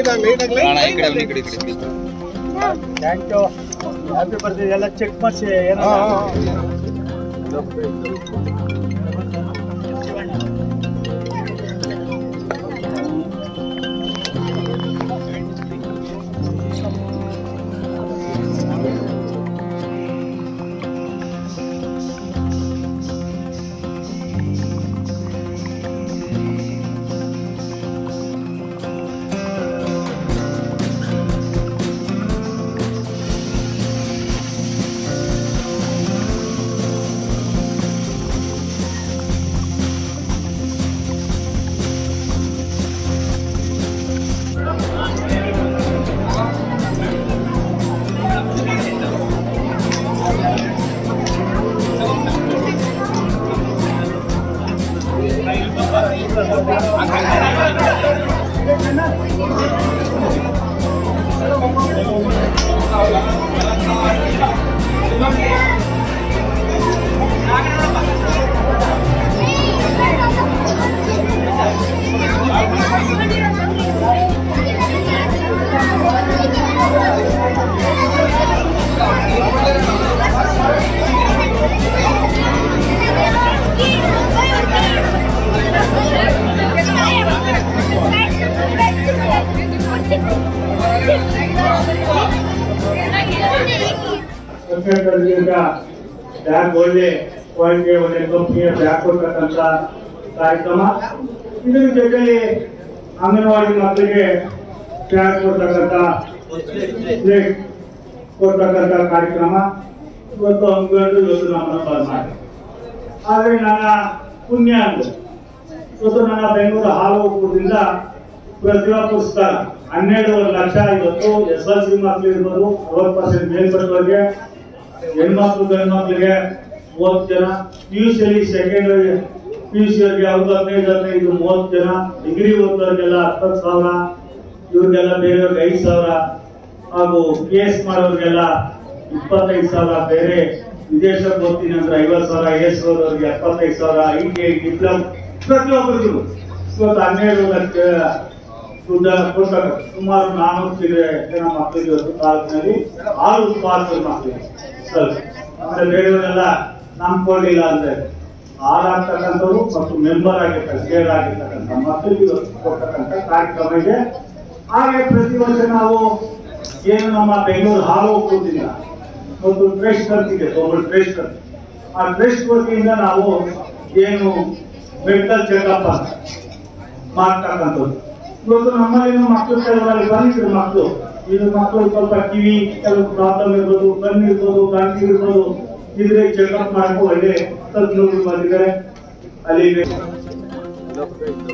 ಅಣ್ಣ ಈ ಕಡೆ ಬನ್ನಿ, ಈ ಕಡೆ ಈ ಕಡೆ ಈ ಕಡೆ. ಥ್ಯಾಂಕ್ ಯು ಹ್ಯಾಪಿ ಬರ್ತ್ಡೇ ಎಲ್ಲ ಚೆಕ್ ಮಾಡಿಸಿ ಏನೋ ಸರ್ಕಾರದಿಂದ ಬ್ಯಾಗ್ ಒಳ್ಳೆ ಕ್ವಾಲಿಟಿ ಒಳ್ಳೆ ಕಂಪ್ನಿಯ ಬ್ಯಾಗ್ ಕೊಡ್ತಕ್ಕಂಥ ಕಾರ್ಯಕ್ರಮ ಇದರ ಜೊತೆಲಿ ಅಂಗನವಾಡಿ ಮಕ್ಕಳಿಗೆ ಬ್ಯಾಗ್ ಕೊಡ್ತಕ್ಕಂಥ ಪ್ಲೇಟ್ ಕೊಡ್ತಕ್ಕಂಥ ಕಾರ್ಯಕ್ರಮ ಇವತ್ತು ಹಮ್ಮಿಕೊಂಡು ಇವತ್ತು ನಮ್ಮನ್ನು ಬಂದ್ ಮಾಡಿ ಆದರೆ ನನ್ನ ಪುಣ್ಯ ಅಂದು ಇವತ್ತು ನನ್ನ ಬೆಂಗಳೂರು ಹಾಲು ಒಕ್ಕೂಟದಿಂದ ಪ್ರತಿಭಾ ಪುಸ್ತಕ ಹನ್ನೆರಡೂವರೆ ಲಕ್ಷ ಇವತ್ತು ಎಸ್ ಎಲ್ ಸಿ ಮಕ್ಕಳು ಇರ್ಬೋದು ಅರವತ್ತು ಪರ್ಸೆಂಟ್ ಮೇಲ್ಪಟ್ಟವರಿಗೆ ಹೆಣ್ಮಕ್ಳು ಗಂಡು ಮಕ್ಕಳಿಗೆ ಮೂವತ್ತು ಜನ ಪಿ ಯು ಸಿಯಲ್ಲಿ ಸೆಕೆಂಡ್ ಪಿ ಯು ಸಿ ಅವರಿಗೆ ಅವ್ರಿಗೆ ಹದಿನೈದು ಹದಿನೈದು ಮೂವತ್ತು ಜನ ಡಿಗ್ರಿ ಓದೋರಿಗೆಲ್ಲ ಹತ್ತತ್ತು ಸಾವಿರ ಇವ್ರಿಗೆಲ್ಲ ಬೇರೆಯವ್ರಿಗೆ ಐದು ಸಾವಿರ ಹಾಗೂ ಪಿ ಎಸ್ ಮಾಡೋರಿಗೆಲ್ಲ ಇಪ್ಪತ್ತೈದು ಸಾವಿರ ಬೇರೆ ವಿದೇಶಕ್ಕೆ ಹೋಗ್ತೀನಿ ಅಂದ್ರೆ ಐವತ್ತು ಸಾವಿರ ಎಸ್ ಓದೋರಿಗೆ ಎಪ್ಪತ್ತೈದು ಸಾವಿರ ಐ ಟಿ ಐ ಡಿಪ್ಲೊಮ್ ಪ್ರತಿಯೊಬ್ಬರಿಗೂ ಇವತ್ತು ಹನ್ನೆರಡು ಲಕ್ಷ ದುಡ್ಡ ಕೊಡ್ತಾರೆ ಸುಮಾರು ನಾನೂರು ಚಿಲ್ಲರೆ ಜನ ಮಕ್ಕಳಿಗೆ ಇವತ್ತು ತಾಲೂಕಿನಲ್ಲಿ ಆರು ಉತ್ಪಾದಕ ಮಕ್ಕಳಿಗೆ ಸರ್ ಆಮೇಲೆ ಬೇರೆಯವರೆಲ್ಲ ನಂಬ್ಕೊಳ್ಳಿಲ್ಲ ಅಂದ್ರೆ ಹಾಲಾಗ್ತಕ್ಕಂಥವ್ರು ಮತ್ತು ಮೆಂಬರ್ ಆಗಿರ್ತಾರೆ ಸೇರ್ ಆಗಿರ್ತಕ್ಕಂಥ ಮಕ್ಕಳಿಗೆ ಇವತ್ತು ಕೊಡ್ತಕ್ಕಂಥ ಕಾರ್ಯಕ್ರಮ ಇದೆ ಹಾಗೆ ಪ್ರತಿ ವರ್ಷ ನಾವು ಏನು ನಮ್ಮ ಬೆಂಗಳೂರು ಹಾಲು ಒಕ್ಕೂಟದಿಂದ ಒಂದು ಟ್ರಸ್ಟ್ ಅಂತಿದೆ ಒಬ್ಬರು ಟ್ರಸ್ಟ್ ಅಂತ ಆ ಟ್ರಸ್ಟ್ ವತಿಯಿಂದ ನಾವು ಏನು ಮೆಡಿಕಲ್ ಚೆಕಪ್ ಅಂತ ಮಾಡ್ತಕ್ಕಂಥದ್ದು ಇವತ್ತು ನಮ್ಮಲ್ಲಿನ ಮಕ್ಕಳು ಕೆಲವರಲ್ಲಿ ಬಂದಿದ್ರು ಮಕ್ಕಳು ಇದು ಮಕ್ಕಳು ಸ್ವಲ್ಪ ಕಿವಿ ಕೆಲವು ಪ್ರಾಬ್ಲಮ್ ಇರ್ಬೋದು ಕಣ್ಣು ಇರ್ಬೋದು ಗಂಟು ಇರ್ಬೋದು ಇದ್ರೆ ಚೆಕಪ್ ಮಾಡಕ್ಕೆ ಒಳ್ಳೆ ತಜ್ಞರು ಬಂದಿದ್ದಾರೆ ಅಲ್ಲಿ